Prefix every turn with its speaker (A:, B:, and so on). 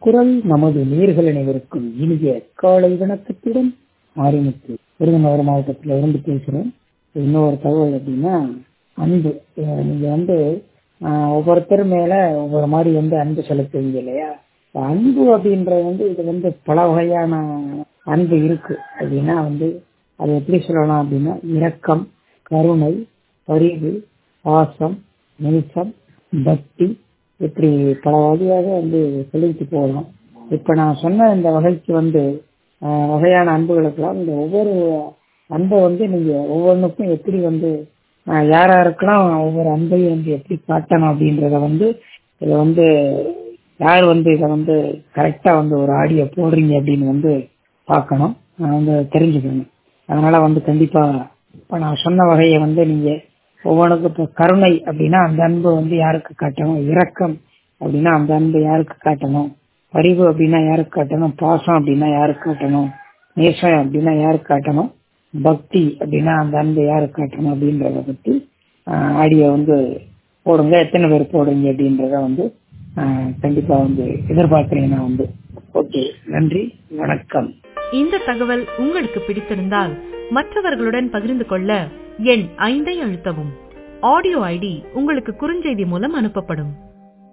A: குரல் நமது நேர்கள் அனைவருக்கும் இனிய காலை வணக்கத்துடன் மாரிமுத்து விருதுநகர் மாவட்டத்தில் இருந்து பேசுகிறேன் இன்னொரு தகவல் அப்படின்னா அன்பு அஹ் நீங்க வந்து ஆஹ் ஒவ்வொருத்தர் மேல ஒவ்வொரு மாதிரி வந்து அன்பு செலுத்துவீங்க இல்லையா இப்ப அன்பு அப்படின்றது வந்து இது வந்து பல வகையான அன்பு இருக்கு அப்படின்னா வந்து அது எப்படி சொல்லலாம் அப்படின்னா இரக்கம் கருணை பரிவு பாசம் நேசம் பக்தி இப்படி பல வகையாக வந்து சொல்லிட்டு போகலாம் இப்ப நான் சொன்ன இந்த வகைக்கு வந்து ஆஹ் வகையான அன்புகளுக்கெல்லாம் இந்த ஒவ்வொரு அன்பை வந்து நீங்க ஒவ்வொன்றுக்கும் எப்படி வந்து ஆஹ் யார் யாருக்கெல்லாம் ஒவ்வொரு அன்பையும் வந்து எப்படி காட்டணும் அப்படின்றத வந்து இதை வந்து யார் வந்து இதை வந்து கரெக்டா வந்து ஒரு ஆடியோ போடுறீங்க அப்படின்னு வந்து பார்க்கணும் நான் வந்து தெரிஞ்சுக்கணும் அதனால வந்து கண்டிப்பா இப்ப நான் சொன்ன வகையை வந்து நீங்க ஒவ்வொன்றுக்கும் இப்போ கருணை அப்படின்னா அந்த அன்பு வந்து யாருக்கு காட்டணும் இரக்கம் அப்படின்னா அந்த அன்பு யாருக்கு காட்டணும் பரிவு அப்படின்னா யாருக்கு காட்டணும் பாசம் அப்படின்னா யாருக்கு காட்டணும் நேசம் அப்படின்னா யாருக்கு காட்டணும் பக்தி அப்படின்னா அந்த அன்பு யாருக்கு காட்டணும் அப்படின்றத பத்தி ஆடியோ வந்து போடுங்க எத்தனை பேர் போடுங்க அப்படின்றத வந்து ஆஹ் கண்டிப்பா வந்து எதிர்பார்க்கிறேன் நான் வந்து ஓகே நன்றி வணக்கம்
B: இந்த தகவல் உங்களுக்கு பிடித்திருந்தால் மற்றவர்களுடன் பகிர்ந்து கொள்ள எண் ஐந்தை அழுத்தவும் ஆடியோ ஐடி உங்களுக்கு குறுஞ்செய்தி மூலம் அனுப்பப்படும்